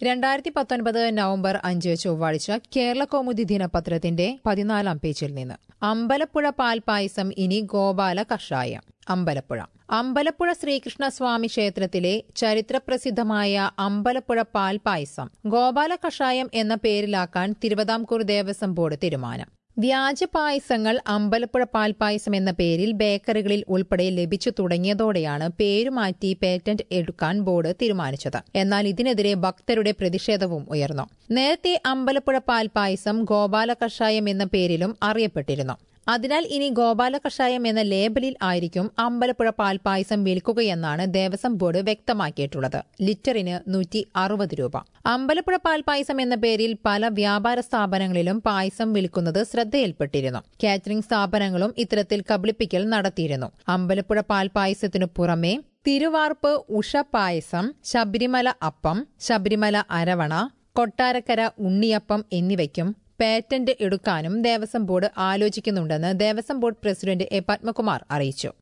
രണ്ടായിരത്തി പത്തൊൻപത് നവംബർ അഞ്ച് ചൊവ്വാഴ്ച കേരള കൗമുദി ദിനപത്രത്തിന്റെ പതിനാലാം പേജിൽ നിന്ന് അമ്പലപ്പുഴ പാൽപായസം ഇനി ഗോപാല കഷായം അമ്പലപ്പുഴ അമ്പലപ്പുഴ ശ്രീകൃഷ്ണസ്വാമി ക്ഷേത്രത്തിലെ ചരിത്രപ്രസിദ്ധമായ അമ്പലപ്പുഴ പാൽപായസം ഗോപാല കഷായം എന്ന പേരിലാക്കാൻ തിരുവിതാംകൂർ ദേവസ്വം ബോർഡ് തീരുമാനം വ്യാജ പായസങ്ങൾ അമ്പലപ്പുഴ പാൽപായസം എന്ന പേരിൽ ബേക്കറികളിൽ ഉൾപ്പെടെ ലഭിച്ചു തുടങ്ങിയതോടെയാണ് പേരുമാറ്റി പേറ്റന്റ് എടുക്കാൻ ബോർഡ് തീരുമാനിച്ചത് എന്നാൽ ഇതിനെതിരെ ഭക്തരുടെ പ്രതിഷേധവും ഉയർന്നു നേരത്തെ അമ്പലപ്പുഴ പാൽപായസം ഗോപാല കഷായം എന്ന പേരിലും അറിയപ്പെട്ടിരുന്നു അതിനാൽ ഇനി ഗോപാല കഷായം എന്ന ലേബലിൽ ആയിരിക്കും അമ്പലപ്പുഴ പാൽപായസം വിൽക്കുകയെന്നാണ് ദേവസ്വം ബോർഡ് വ്യക്തമാക്കിയിട്ടുള്ളത് ലിറ്ററിന് നൂറ്റി അറുപത് രൂപ അമ്പലപ്പുഴ പാൽപായസം എന്ന പേരിൽ പല വ്യാപാര സ്ഥാപനങ്ങളിലും പായസം വിൽക്കുന്നത് ശ്രദ്ധയിൽപ്പെട്ടിരുന്നു കാറ്ററിംഗ് സ്ഥാപനങ്ങളും ഇത്തരത്തിൽ കബളിപ്പിക്കൽ നടത്തിയിരുന്നു അമ്പലപ്പുഴ പാൽപായസത്തിനു പുറമെ തിരുവാർപ്പ് ഉഷ പായസം ശബരിമല അപ്പം ശബരിമല അരവണ കൊട്ടാരക്കര ഉണ്ണിയപ്പം എന്നിവയ്ക്കും പേറ്റന്റ് എടുക്കാനും ദേവസ്വം ബോർഡ് ആലോചിക്കുന്നുണ്ടെന്ന് Devaswom board president A Padmakumar അറിയിച്ചു